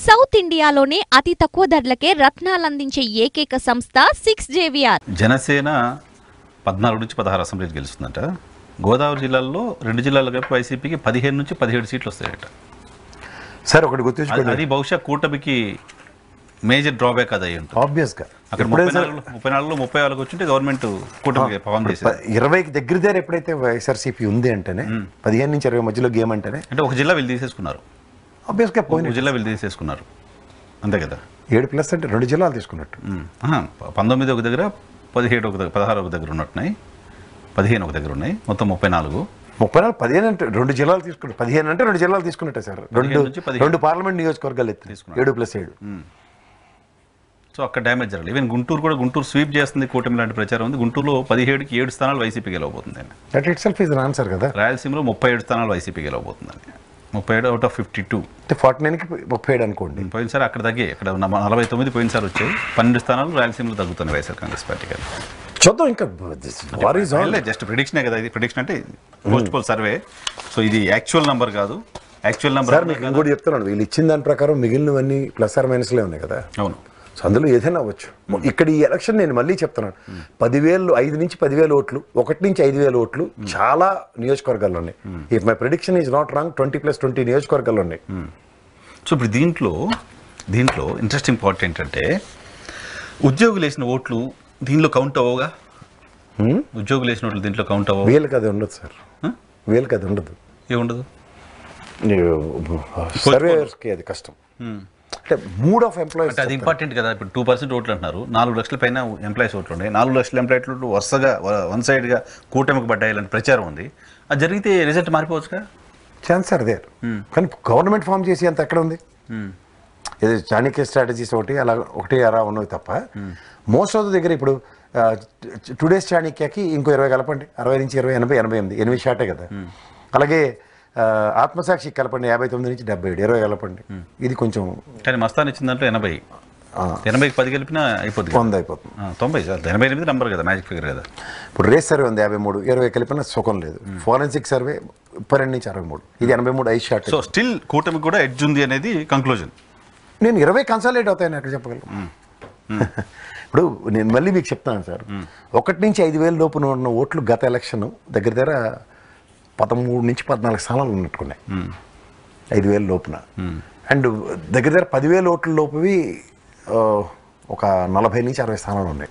South ఇండియాలోనే అతి తక్కువ ధరలకే రత్నాలందించే ఏకైక సంస్థ సిక్స్ జేవిఆర్ జనసేన పద్నాలుగు నుంచి పదహారు అసెంబ్లీలు గెలుస్తుందంట గోదావరి జిల్లాల్లో రెండు జిల్లాల కలిపి వైసీపీకి పదిహేను నుంచి పదిహేడు సీట్లు వస్తాయట సార్ ఒకటి అది- గుర్తుంచుకోండి అది బహుశా కూటమికి మేజర్ డ్రాబ్యాక్ అది అయి ఉంటుంది ఆబ్వియస్గా అక్కడ ముప్పై నాలుగు ముప్పై నాలుగులో ముప్పై నాలుగు వచ్చింటే గవర్నమెంట్ కూటమికి పవన్ చేసేది ఇరవైకి దగ్గర దగ్గర ఎప్పుడైతే వైఎస్ఆర్సీపీ ఉంది అంటేనే పదిహేను నుంచి ఇరవై మధ్యలో గేమ్ అంటేనే అంటే ఒక జిల్లా వీళ్ళు తీసేసుకున్నారు ఆబ్వియస్గా పోయిన ఒక జిల్లా వీళ్ళు తీసేసుకున్నారు అంతే కదా ఏడు ప్లస్ అంటే రెండు జిల్లాలు తీసుకున్నట్టు ఉమ్. ఆహా, పంతొమ్మిది ఒక దగ్గర పదిహేడు ఒక దగ్గర పదహారు ఒక దగ్గర ఉన్నట్టున్నాయి పదిహేను ఒక దగ్గర ఉన్నాయి మొత్తం ముప్పై నాలుగు ముప్పై నాలుగు పదిహేను అంటే రెండు జిల్లాలు తీసుకున్నట్టు పదిహేను అంటే రెండు జిల్లాలు తీసుకున్నట్టే సార్ రెండు పదిహేను నుంచి పదిహేను. రెండు పార్లమెంట్ నియోజకవర్గాలు ఎత్తి తీసుకున్నారు. ఏడు ప్లస్ ఏడు సో అక్కడ డ్యామేజ్ జరగలేదు ఈవెన్ గుంటూరు కూడా గుంటూరు స్వీప్ చేస్తుంది కూటమి లాంటి ప్రచారం ఉంది గుంటూరులో పదిహేడుకి ఏడు స్థానాలు వైసీపీ గెలవబోతుంది అండి that itself is answer కదా రాయలసీమలో ముప్పై ఏడు స్థానాలు వైసీపీ గెలవబోతుందండి ముప్పై ఏడు అవుట్ ఆఫ్ ఫిఫ్టీ టూ అంటే ఫార్టీ నైన్కి ముప్పై ఏడు అనుకోండి పోయినసారి అక్కడ తగ్గి ఇక్కడ ఉన్న నలభై తొమ్మిది పోయినసారి వచ్చాయి పన్నెండు స్థానాలు రాయలసీమలో తగ్గుతున్నాయి వైఎస్ఆర్ కాంగ్రెస్ పార్టీ గారు చూద్దాం ఇంకా వార్ ఈజ్ ఆల్ జస్ట్ ప్రిడిక్షనే కదా ఇది ప్రిడిక్షన్ అంటే పోస్ట్ పోల్ సర్వే సో ఇది యాక్చువల్ నంబర్ కాదు యాక్చువల్ నంబర్ సార్ మీకు ఇంకోటి చెప్తున్నాను వీళ్ళు ఇచ్చిన దాని ప్రకారం మిగిలినవన్నీ ప్లస్ ఆర్ మైనస్లే ఉన్నాయి కదా అవును సో అందులో ఏదైనా అవ్వచ్చు ఇక్కడ ఈ ఎలక్షన్ నేను మళ్ళీ చెప్తున్నాను పదివేలు ఐదు నుంచి పదివేల ఓట్లు ఒకటి నుంచి ఐదు వేల ఓట్లు చాలా నియోజకవర్గాల్లో ఉన్నాయి if my prediction is not wrong twenty plus twenty నియోజకవర్గాల్లో ఉన్నాయి సో ఇప్పుడు దీంట్లో దీంట్లో ఇంట్రెస్టింగ్ పాయింట్ ఏంటంటే ఉద్యోగులు వేసిన ఓట్లు దీనిలో కౌంట్ అవ్వగా ఉద్యోగులు వేసిన ఓట్లు దీంట్లో కౌంట్ అవ్వవు వీళ్ళకి అది ఉండదు సార్ Huh? వీళ్ళకి అది ఉండదు ఏముండదు సర్వేయర్స్కి అది కష్టం అంటే మూడ్ ఆఫ్ ఎంప్లాయీస్ అంటే అది ఇంపార్టెంట్ కదా ఇప్పుడు టూ పర్సెంట్ ఓట్లు అంటున్నారు నాలుగు లక్షల పైన ఎంప్లాయీస్ ఓట్లు ఉన్నాయి నాలుగు లక్షల ఎంప్లాయీస్ ఓట్లు వరుసగా వన్ సైడ్గా కూటమికి పడ్డాయి ఇలాంటి ప్రచారం ఉంది అది జరిగితే రిజల్ట్ మారిపోవచ్చుగా ఛాన్స్ ఆర్ దేర్ కానీ గవర్నమెంట్ ఫామ్ చేసి అంత ఎక్కడ ఉంది ఇది చాణక్య స్ట్రాటజీస్ ఒకటి అలా ఒకటి అలా ఉన్నవి తప్ప మోస్ట్ ఆఫ్ ద దగ్గర ఇప్పుడు టూ డేస్ చాణక్యకి ఇంకో ఇరవై కలపండి అరవై నుంచి ఇరవై ఎనభై ఎనభై ఎనిమిది ఎనిమిది షాటే కదా అలాగే ఆ, ఆత్మసాక్షి కలపండి యాభై తొమ్మిది నుంచి డెబ్బై ఏడు ఇరవై కలపండి ఇది కొంచెం కానీ మస్తాన్ ఇచ్చిన దాంట్లో ఎనభై ఆ, ఎనభైకి పది కలిపినా అయిపోద్ది కదా. వంద అయిపోతుంది ఆ, తొంభై చాలు ఎనభై ఎనిమిది నెంబర్ కదా మ్యాజిక్ ఫిగర్ కదా ఇప్పుడు రేస్ సర్వే ఉంది యాభై మూడు ఇరవై కలిపిన సుఖం లేదు ఫోరెన్సిక్ సర్వే ముప్పై రెండు నుంచి అరవై మూడు ఇది ఎనభై మూడు ఐదు షాట్ సో స్టిల్ కూటమికి కూడా ఎడ్జ్ ఉంది అనేది కంక్లూజన్ నేను ఇరవై కన్సాలేట్ అవుతాయని ఎక్కడ చెప్పగలను ఇప్పుడు నేను మళ్ళీ మీకు చెప్తాను సార్ ఒకటి నుంచి ఐదు వేల లోపున ఉన్న ఓట్లు గత ఎలక్షన్ దగ్గర దగ్గర పదమూడు నుంచి పద్నాలుగు స్థానాలు ఉన్నట్టుకున్నాయి ఐదు వేల లోపున అండ్ దగ్గర దగ్గర పదివేల ఓట్ల లోపువి ఆ, ఒక నలభై నుంచి అరవై స్థానాలు ఉన్నాయి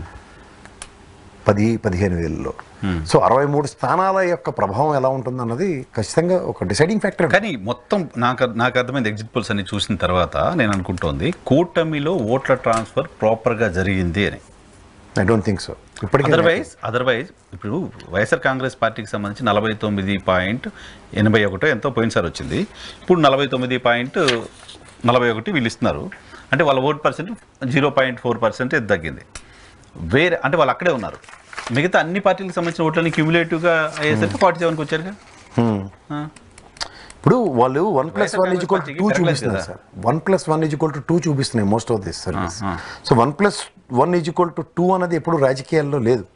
పది పదిహేను వేలలో సో అరవై మూడు స్థానాల యొక్క ప్రభావం ఎలా ఉంటుంది అన్నది ఖచ్చితంగా ఒక డిసైడింగ్ ఫ్యాక్టర్ కానీ మొత్తం నాకు నాకు అర్థమైంది ఎగ్జిట్ పోల్స్ అన్ని చూసిన తర్వాత నేను అనుకుంటోంది కూటమిలో ఓట్ల ట్రాన్స్ఫర్ ప్రాపర్గా జరిగింది అని ఐ డోంట్ థింక్ సో ఇప్పటికీ అదర్వైజ్ అదర్వైజ్ ఇప్పుడు వైఎస్ఆర్ కాంగ్రెస్ పార్టీకి సంబంధించి నలభై తొమ్మిది పాయింట్ ఎనభై ఒకటో ఎంతో పోయినసారి వచ్చింది ఇప్పుడు నలభై తొమ్మిది పాయింట్ నలభై ఒకటి వీళ్ళు ఇస్తున్నారు అంటే వాళ్ళ vote percent zero point four percent తగ్గింది వేరే అంటే వాళ్ళు అక్కడే ఉన్నారు మిగతా అన్ని పార్టీలకు సంబంధించిన ఓట్లని క్యూములేటివ్గా అయ్యేసరికి ఫార్టీ సెవెన్కి వచ్చారుగా ఆ. ఇప్పుడు వాళ్ళు one plus YSR one is equal Congress two పార్టీకి చూపిస్తున్నారు పెరగలేదు sir one plus one is equal to two చూపిస్తున్నాయి మోస్ట్ ఆఫ్ దిస్ సర్వీస్ ఆ, ఆ. So one plus one is equal to two అనేది ఎప్పుడు రాజకీయాల్లో లేదు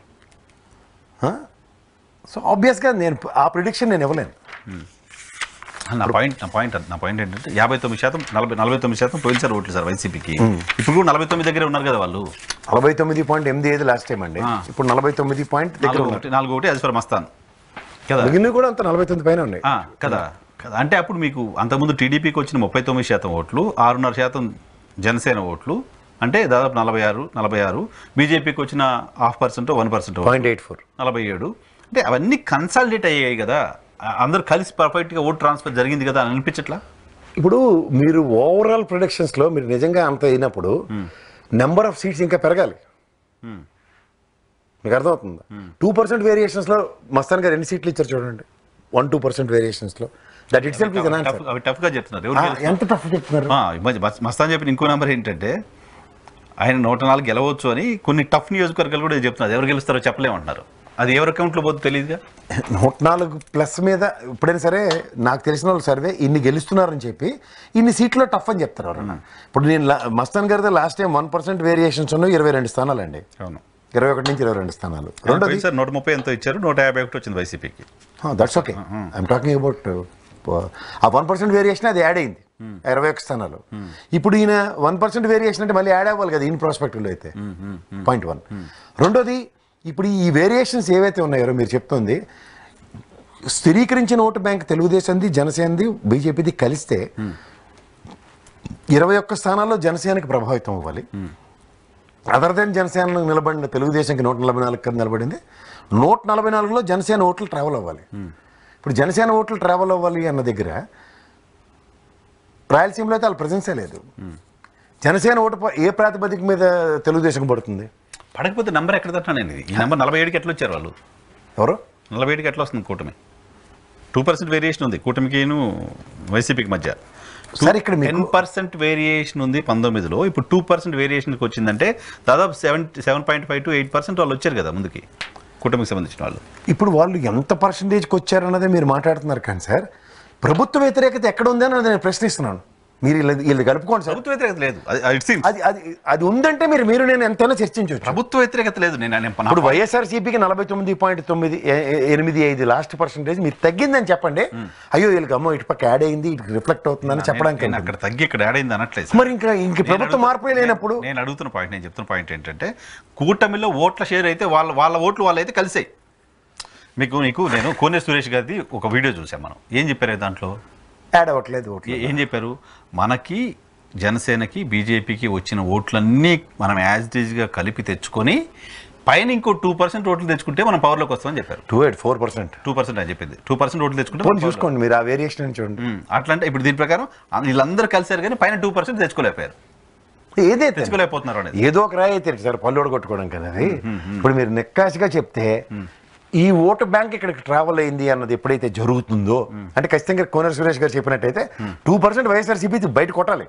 సో ఆబ్వియస్గా నేను ఆ ప్రిడిక్షన్ నేను ఇవ్వలేను నా పాయింట్ నా పాయింట్ నా పాయింట్ ఏంటంటే యాభై తొమ్మిది శాతం నలభై నలభై తొమ్మిది శాతం పోయినసారి ఓట్లు సార్ వైసీపీకి ఇప్పుడు కూడా నలభై తొమ్మిది దగ్గరే ఉన్నారు కదా వాళ్ళు నలభై తొమ్మిది పాయింట్ ఎనిమిది ఐదు లాస్ట్ టైం అండి ఆ. ఇప్పుడు నలభై తొమ్మిది పాయింట్ దగ్గర నాలుగు ఉన్నారు ఒకటి నాలుగు ఒకటి అది ఫర్ మస్తాన్ కదా మిగిలిన కూడా అంత నలభై తొమ్మిది పైన ఉన్నాయి ఆ, కదా కదా అంటే అప్పుడు మీకు అంతకుముందు టీడీపీకి వచ్చిన ముప్పై తొమ్మిది శాతం ఓట్లు ఆరున్నర శాతం జనసేన ఓట్లు అంటే దాదాపు నలభై ఆరు నలభై ఆరు బీజేపీకి వచ్చిన half percent one percent point eight four నలభై ఏడు అంటే అవన్నీ కన్సాలిడేట్ అయ్యాయి కదా ఆ, అందరూ కలిసి పర్ఫెక్ట్గా ఓట్ ట్రాన్స్ఫర్ జరిగింది కదా అని అనిపించట్లా ఇప్పుడు మీరు ఓవరాల్ ప్రొడక్షన్స్లో మీరు నిజంగా అంత అయినప్పుడు నెంబర్ ఆఫ్ సీట్స్ ఇంకా పెరగాలి మీకు అర్థమవుతుందా టూ పర్సెంట్ వేరియేషన్స్లో మస్తాన్ గారు ఎన్ని సీట్లు ఇచ్చారు చూడండి వన్ టూ పర్సెంట్ వేరియేషన్స్లో that itself is an tough అవి టఫ్గా చెప్తున్నారు ఎవరు గెలుస్తారు? ఎంత టఫ్ చెప్తున్నారు ఆ, ఈ మధ్య మస్- మస్తాన్ చెప్పిన ఇంకో నెంబర్ ఏంటంటే ఆయన నూట నాలుగు గెలవచ్చు అని కొన్ని టఫ్ నియోజకవర్గాలు కూడా చెప్తున్నారు ఎవరు గెలుస్తారో చెప్పలేమంటున్నారు అది ఎవరి అకౌంట్లో పోతే తెలియదుగా నూట నాలుగు ప్లస్ మీద ఇప్పుడైనా సరే నాకు తెలిసిన వాళ్ళు సర్వే ఇన్ని గెలుస్తున్నారని చెప్పి ఇన్ని సీట్లో టఫ్ అని చెప్తారు ఎవరన్నా ఇప్పుడు నేను లా- మస్తాన్ గారితో last time one percent variations ఉన్నాయి ఇరవై రెండు స్థానాలండి అవును ఇరవై ఒకటి నుంచి ఇరవై రెండు స్థానాలు రెండోది సార్ నూట ముప్పై ఎంతో ఇచ్చారు నూట యాభై ఒకటి వచ్చింది వైసీపీకి that's okay I'm talking about uh one percent variation అది యాడ్ అయింది ఇరవై ఒక్క స్థానాలు ఇప్పుడు ఈయన వన్ పర్సెంట్ వేరియేషన్ అంటే మళ్ళీ యాడ్ అవ్వాలి కదా ఈయన ప్రాస్పెక్ట్లో అయితే పాయింట్ వన్ రెండోది ఇప్పుడు ఈ వేరియేషన్స్ ఏవైతే ఉన్నాయో మీరు చెప్తుంది స్థిరీకరించిన ఓటు బ్యాంక్ తెలుగుదేశంది జనసేనది బీజేపీది కలిస్తే ఇరవై ఒక్క స్థానాల్లో జనసేనకి ప్రభావితం అవ్వాలి అదర్ దెన్ జనసేన నిలబడిన తెలుగుదేశంకి నూట నలభై నాలుగు కదా నిలబడింది నూట నలభై నాలుగులో జనసేన ఓట్లు ట్రావెల్ అవ్వాలి ఇప్పుడు జనసేన ఓట్లు ట్రావెల్ అవ్వాలి అన్న దగ్గర రాయలసీమలో అయితే వాళ్ళ ప్రజెన్సే లేదు జనసేన ఓటు ప- ఏ ప్రాతిపదిక మీద తెలుగుదేశం పడుతుంది పడకపోతే నెంబర్ ఎక్కడ తట్టానండి ఈ నెంబర్ నలభై ఏడుకి ఎట్లా వచ్చారు వాళ్ళు ఎవరు నలభై ఏడుకి ఎట్లా వస్తుంది కూటమి టూ పర్సెంట్ వేరియేషన్ ఉంది కూటమికిను వైసీపీకి మధ్య సార్ ఇక్కడ టెన్ మీకు పర్సెంట్ వేరియేషన్ ఉంది పంతొమ్మిదిలో ఇప్పుడు టూ పర్సెంట్ వేరియేషన్కి వచ్చిందంటే దాదాపు seven seven point five to eight percent వాళ్ళు వచ్చారు కదా ముందుకి కూటమికి సంబంధించిన వాళ్ళు ఇప్పుడు వాళ్ళు ఎంత పర్సంటేజ్కి వచ్చారన్నదే మీరు మాట్లాడుతున్నారు కానీ సార్ ప్రభుత్వ వ్యతిరేకత ఎక్కడ ఉంది అని నేను ప్రశ్నిస్తున్నాను మీరు వీళ్ళది వీళ్ళది కలుపుకోండి సార్ ప్రభుత్వ వ్యతిరేకత లేదు ఇట్ సీమ్స్ అది అది అది ఉందంటే మీరు మీరు నేను ఎంతైనా చర్చించవచ్చు ప్రభుత్వ వ్యతిరేకత లేదు నేను నేను- నా- ఇప్పుడు వైఎస్ఆర్సీపీకి నలభై తొమ్మిది పాయింట్ తొమ్మిది ఏ- ఏ- ఎనిమిది ఐదు లాస్ట్ పర్సంటేజ్ మీరు తగ్గిందని చెప్పండి అయ్యో వీళ్ళకి అమ్మో ఇటు పక్క యాడ్ అయింది ఇటు రిఫ్లెక్ట్ అవుతుందని చెప్పడానికి నేను ఉంటుంది. అక్కడ తగ్గి ఇక్కడ యాడ్ అయింది అనట్లేదు సార్. మరి ఇంకా ఇంక నేను ప్రభుత్వ అడుగుతున్న- మార్పే లేనప్పుడు నేను- నేను అడుగుతున్న పాయింట్ నేను చెప్తున్న పాయింట్ ఏంటంటే కూటమిలో ఓట్ల షేర్ అయితే వాళ్ళ వాళ్ళ ఓట్లు వాళ్ళు అయితే కలిసాయి మీకు నీకు నేను కోనే సురేష్ గారిది ఒక వీడియో చూసాం మనం ఏం చెప్పారు దాంట్లో యాడ్ అవ్వట్లేదు ఓట్లు ఏ- ఏం చెప్పారు మనకి జనసేనకి బీజేపీకి వచ్చిన ఓట్లన్నీ మనం యాజ్ గా కలిపి తెచ్చుకొని పైన ఇంకో టూ పర్సెంట్ ఓట్లు తెచ్చుకుంటే మనం పవర్లోకి వస్తామని చెప్పారు two eight four percent two percent అని చెప్పింది టూ పర్సెంట్ ఓట్లు తెచ్చుకుంటే పోనీ మనం power చూసుకోండి మీరు ఆ వేరియేషన్ చూడండి ఉమ్, అట్లా అంటే ఇప్పుడు దీని ప్రకారం ఆ- వీళ్ళందరూ కలిసారు కానీ పైన టూ పర్సెంట్ తెచ్చుకోలేకపోయారు ఏదైతే తెచ్చుకోలేకపోతున్నారు అనేది ఏదో ఒక రాయి అయితే సార్ పల్లోడు కొట్టుకోవడం కదా అది ఇప్పుడు మీరు నెక్కాసిగా చెప్తే ఈ ఓటు బ్యాంక్ ఇక్కడికి ట్రావెల్ అయింది అన్నది ఎప్పుడైతే జరుగుతుందో అంటే ఖచ్చితంగా కోనర్ సురేష్ గారు చెప్పినట్టయితే టూ పర్సెంట్ వైఎస్ఆర్సీపీ బయట కొట్టాలి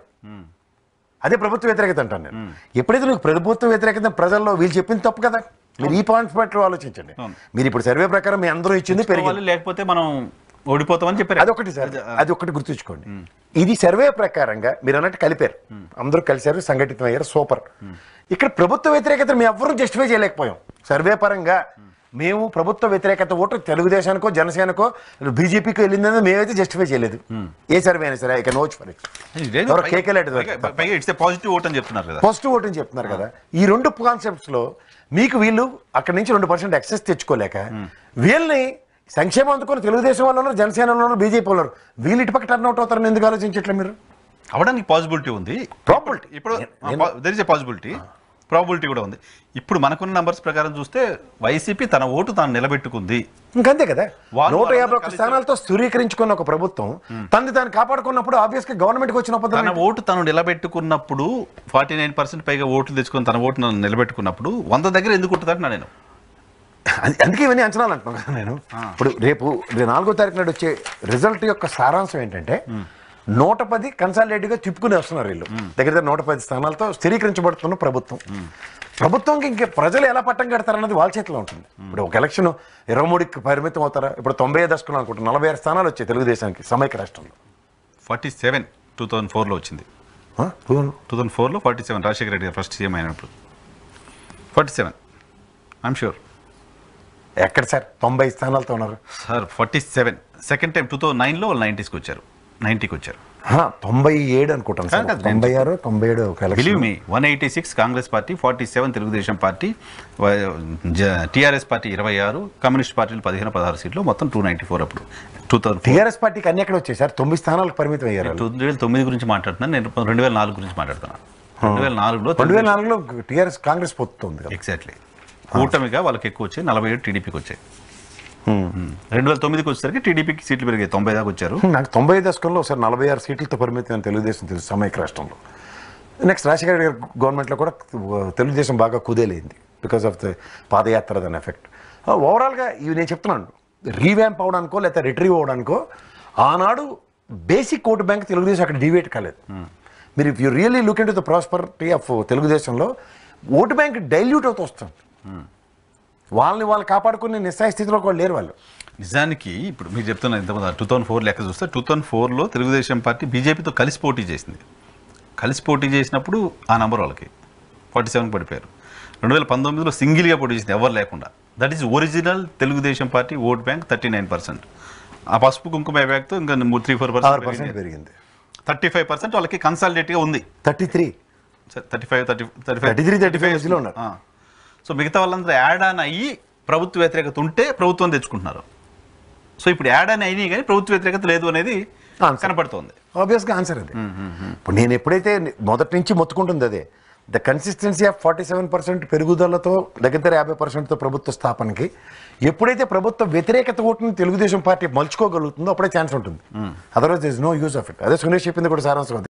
అదే ప్రభుత్వ వ్యతిరేకత అంటాను నేను ఎప్పుడైతే నీకు ప్రభుత్వ వ్యతిరేకత ప్రజల్లో వీళ్ళు చెప్పింది తప్పు కదా మీరు ఈ పాయింట్స్ పట్ల ఆలోచించండి అవును. మీరు ఇప్పుడు సర్వే ప్రకారం మీ అందరూ ఇచ్చింది పెరిగింది తెచ్చుకోవాలి, లేకపోతే మనం ఓడిపోతామని చెప్పారు అదొకటి సార్ అది ఒకటి గుర్తుంచుకోండి ఇది సర్వే ప్రకారంగా మీరు అన్నట్టు కలిపారు అందరూ కలిశారు సంఘటితం అయ్యారు సూపర్ ఇక్కడ ప్రభుత్వ వ్యతిరేకత మేము ఎవ్వరూ జస్టిఫై చేయలేకపోయాం సర్వే పరంగా మేము ప్రభుత్వ వ్యతిరేకత ఓటు తెలుగుదేశానికో జనసేనకో బీజేపీకి వెళ్ళిందని మేమైతే జస్టిఫై చేయలేదు ఏ సర్వే అయినా సరే ఇక నోచ్ ఫర్ లేదు, ఎవరో పైగా- కేకే లాంటిది పైగా- పైగా ఇట్స్ పాజిటివ్ ఓట్ అని చెప్తున్నారు కదా పాజిటివ్ ఓటు అని చెప్తున్నారు కదా ఈ రెండు కాన్సెప్ట్స్ లో మీకు వీళ్ళు అక్కడి నుంచి రెండు పర్సెంట్ ఎక్సెస్ తెచ్చుకోలేక వీళ్ళని సంక్షేమం అందుకొని తెలుగుదేశం వాళ్ళు ఉన్నారు జనసేన వాళ్ళు ఉన్నారు బీజేపీ వాళ్ళు ఉన్నారు వీళ్ళు ఇటు పక్క టర్న్ అవుట్ అవుతారని ఎందుకు ఆలోచించట్లే మీరు అవడానికి పాసిబిలిటీ ఉంది Probability. ఇప్పుడు there is a possibility probability కూడా ఉంది ఇప్పుడు మనకున్న నంబర్స్ ప్రకారం చూస్తే వైసీపీ తన ఓటు తాను నిలబెట్టుకుంది ఇంకంతే కదా వాళ్ళు నూట యాభై వాళ్ళందరూ ఒక్క కలిసి- స్థానాలతో స్థిరీకరించుకున్న ఒక ప్రభుత్వం తనని తాను కాపాడుకున్నప్పుడు ఆబ్వియస్ గా గవర్నమెంట్ కి వచ్చిన తన అబద్ధం ఓటు తను నిలబెట్టుకున్నప్పుడు ఫార్టీ నైన్ పర్సెంట్ పైగా ఓట్లు తెచ్చుకొని తన ఓటు నన్ను నిలబెట్టుకున్నప్పుడు వంద దగ్గర ఎందుకు ఉంటుందంటున్నా నేను అది- అందుకే ఇవన్నీ అంచనాలు అంటున్నాను కదా నేను ఇప్పుడు రేపు రే- నాలుగో తారీఖు నాడు వచ్చే రిజల్ట్ యొక్క సారాంశం ఏంటంటే నూట పది కన్సాలిడేట్గా తిప్పుకుని వస్తున్నారు వీళ్ళు దగ్గర దగ్గర నూట పది స్థానాలతో స్థిరీకరించబడుతున్న ప్రభుత్వం ప్రభుత్వంకి ఇంక ప్రజలు ఎలా పట్టం కడతారన్నది వాళ్ళ చేతిలో ఉంటుంది ఇప్పుడు ఒక ఎలక్షన్ ఇరవై మూడుకి పరిమితం అవుతారా ఇప్పుడు తొంభై ఐదు దశకులు అనుకుంటా నలభై ఆరు స్థానాలు వచ్చాయి తెలుగుదేశానికి సమైక్య రాష్ట్రంలో ఫార్టీ సెవెన్ టూ థౌజండ్ ఫోర్లో వచ్చింది ఆ? చూడండి. టూ థౌజండ్ ఫోర్లో ఫార్టీ సెవెన్ రాజశేఖర రెడ్డి గారు ఫస్ట్ సీఎం అయినప్పుడు ఫార్టీ సెవెన్ ఐఎమ్ షూర్ ఎక్కడ సార్ తొంభై స్థానాలతో ఉన్నారు sir forty seven second time two thousand నైన్లో వాళ్ళు నైంటీస్కి వచ్చారు నైంటీకి వచ్చారు ఆ, తొంభై ఏడు అనుకుంటాను సార్ కాదు, కాదు, తొంభై ఆరు తొంభై ఏడు ఒక బిలీవ్ ఎలక్షన్ మీ one eighty six Congress party forty seven Telugu Desam party TRS party ఇరవై ఆరు కమ్యూనిస్ట్ పార్టీలు పదిహేను పదహారు సీట్లు మొత్తం టూ నైంటీ ఫోర్ అప్పుడు టూ థౌసండ్ టీఆర్ఎస్ పార్టీకి అన్ని ఎక్కడ వచ్చాయి సార్ తొమ్మిది స్థానాలకు పరిమితం అయ్యారు వాళ్ళు. రెండు వేల తొమ్మిది గురించి మాట్లాడుతున్నాను నేను రెండు వేల నాలుగు గురించి మాట్లాడుతున్నాను రెండు వేల నాలుగులో రెండు వేల నాలుగులో టీఆర్ఎస్ కాంగ్రెస్ పొత్తుంది కదా ఎగ్జాక్ట్లీ కూటమిగా వాళ్ళకి ఎక్కువ వచ్చాయి నలభై ఏడు టీడీపీకి వచ్చాయి రెండు వేల తొమ్మిదికి వచ్చేసరికి టీడీపీకి సీట్లు పెరిగాయి తొంభై దాకా వచ్చారు నాకు తొంభై దశకంలో ఒకసారి నలభై ఆరు సీట్లతో పరిమితమైన తెలుగుదేశం తెలుసు సమైక్య రాష్ట్రంలో నెక్స్ట్ రాజశేఖర రెడ్డి గారి గవర్నమెంట్లో కూడా తెలుగుదేశం బాగా కుదేలేంది బికాస్ ఆఫ్ ద పాదయాత్ర దాని ఎఫెక్ట్ ఓవరాల్గా ఇవి నేను చెప్తున్నాను రీవ్యాంప్ అవడానికో లేకపోతే రిట్రీవ్ అవడానికో ఆనాడు బేసిక్ ఓటు బ్యాంక్ తెలుగుదేశం అక్కడ డివేట్ కాలేదు మీరు if you really look into the prosperity of తెలుగుదేశంలో ఓటు బ్యాంక్ డైల్యూట్ అవుతూ వస్తుంది వాళ్ళని వాళ్ళు కాపాడుకునే నిస్సాయ స్థితిలో కూడా లేరు వాళ్ళు నిజానికి ఇప్పుడు మీరు చెప్తున్న ఇంతమంది టూ థౌసండ్ ఫోర్ లెక్క చూస్తే టూ థౌసండ్ ఫోర్లో తెలుగుదేశం పార్టీ బీజేపీతో కలిసి పోటీ చేసింది కలిసి పోటీ చేసినప్పుడు ఆ నంబర్ వాళ్ళకి ఫార్టీ సెవెన్ పడిపోయారు రెండు వేల పంతొమ్మిదిలో సింగిల్గా పోటీ చేసింది ఎవరు లేకుండా that is original Telugu Desam party vote bank thirty nine percent ఆ పసుపు కుంకుమ బ్యాంక్తో ఇంకా త్రీ ఫోర్ ఆరు పర్సెంట్ పర్సెంట్ పెరిగింది థర్టీ ఫైవ్ పర్సెంట్ వాళ్ళకి కన్సాలిడేట్గా ఉంది thirty three thirty five thirty thirty 33, 35 మధ్యలో ఉన్నారు. సో మిగతా వాళ్ళందరూ యాడ్ ఆన్ అయ్యి ప్రభుత్వ వ్యతిరేకత ఉంటే ప్రభుత్వం తెచ్చుకుంటున్నారు సో ఇప్పుడు యాడ్ అని అయినాయి కానీ ప్రభుత్వ వ్యతిరేకత లేదు అనేది Answer. కనపడుతోంది ఆబ్వియస్గా ఆన్సర్ అది ఇప్పుడు నేను ఎప్పుడైతే మొదటి నుంచి మొత్తుకుంటుంది అదే the consistency of forty seven percent పెరుగుదలతో దగ్గర దగ్గర యాభై పర్సెంట్తో ప్రభుత్వ స్థాపనకి ఎప్పుడైతే ప్రభుత్వ వ్యతిరేకత ఓటుని తెలుగుదేశం పార్టీ మలుచుకోగలుగుతుందో అప్పుడే ఛాన్స్ ఉంటుంది otherwise is no use of it అదే సునీష్ చెప్పింది కూడా సారాంశం అది